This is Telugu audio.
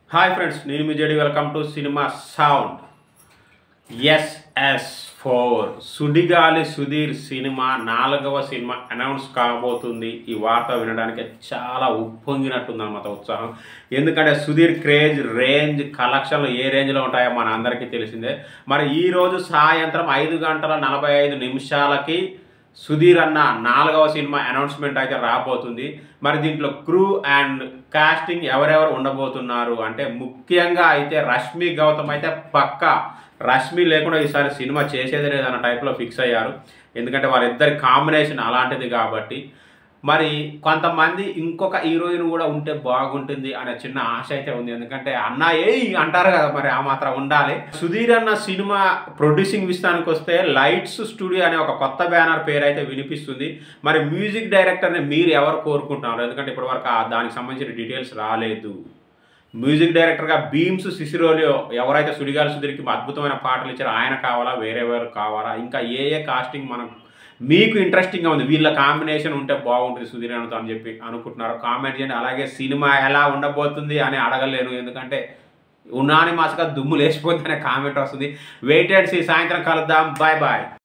హాయ్ ఫ్రెండ్స్ నేను మీ జడి welcome to cinema sound SS four Sudigali Sudheer cinema నాలుగవ సినిమా అనౌన్స్ కాబోతుంది ఈ వార్త వినడానికి చాలా ఉప్పొంగినట్టుంది అన్నమాట ఉత్సాహం ఎందుకంటే సుధీర్ క్రేజ్ రేంజ్ కలెక్షన్లు ఏ రేంజ్లో ఉంటాయో మన అందరికీ తెలిసిందే మరి ఈ రోజు సాయంత్రం ఐదు గంటల నలభై ఐదు నిమిషాలకి సుధీర్ అన్న నాలుగవ సినిమా అనౌన్స్మెంట్ అయితే రాబోతుంది మరి దీంట్లో క్రూ అండ్ కాస్టింగ్ ఎవరెవరు ఉండబోతున్నారు అంటే ముఖ్యంగా అయితే రష్మి గౌతమ్ అయితే పక్కా రష్మి లేకుండా ఈసారి సినిమా చేసేది లేదన్న టైప్లో ఫిక్స్ అయ్యారు ఎందుకంటే వాళ్ళిద్దరి కాంబినేషన్ అలాంటిది కాబట్టి మరి కొంతమంది ఇంకొక హీరోయిన్ కూడా ఉంటే బాగుంటుంది అనే చిన్న ఆశ అయితే ఉంది ఎందుకంటే అన్న ఏ అంటారు కదా మరి ఆ మాత్రం ఉండాలి సుధీర్ అన్న సినిమా ప్రొడ్యూసింగ్ విషయానికి వస్తే లైట్స్ స్టూడియో అనే ఒక కొత్త బ్యానర్ పేరు అయితే వినిపిస్తుంది మరి మ్యూజిక్ డైరెక్టర్ని మీరు ఎవరు కోరుకుంటున్నారు ఎందుకంటే ఇప్పటివరకు ఆ దానికి సంబంధించిన డీటెయిల్స్ రాలేదు మ్యూజిక్ డైరెక్టర్గా బీమ్స్ సిసిరోలియో ఎవరైతే సుడిగాలి సుధీర్కి అద్భుతమైన పాటలు ఇచ్చారో ఆయన కావాలా వేరే వేరు కావాలా ఇంకా ఏ ఏ కాస్టింగ్ మనం మీకు ఇంట్రెస్టింగ్గా ఉంది వీళ్ళ కాంబినేషన్ ఉంటే బాగుంటుంది సుధీర్ అనుతో అని చెప్పి అనుకుంటున్నారు కామెంట్ చేయండి అలాగే సినిమా ఎలా ఉండబోతుంది అని అడగలేను ఎందుకంటే ఉన్నాని మాసగా దుమ్ము లేచిపోతుంది అనే కామెంట్ వస్తుంది వెయిటెడ్ సి సాయంత్రం కలుద్దాం బాయ్ బాయ్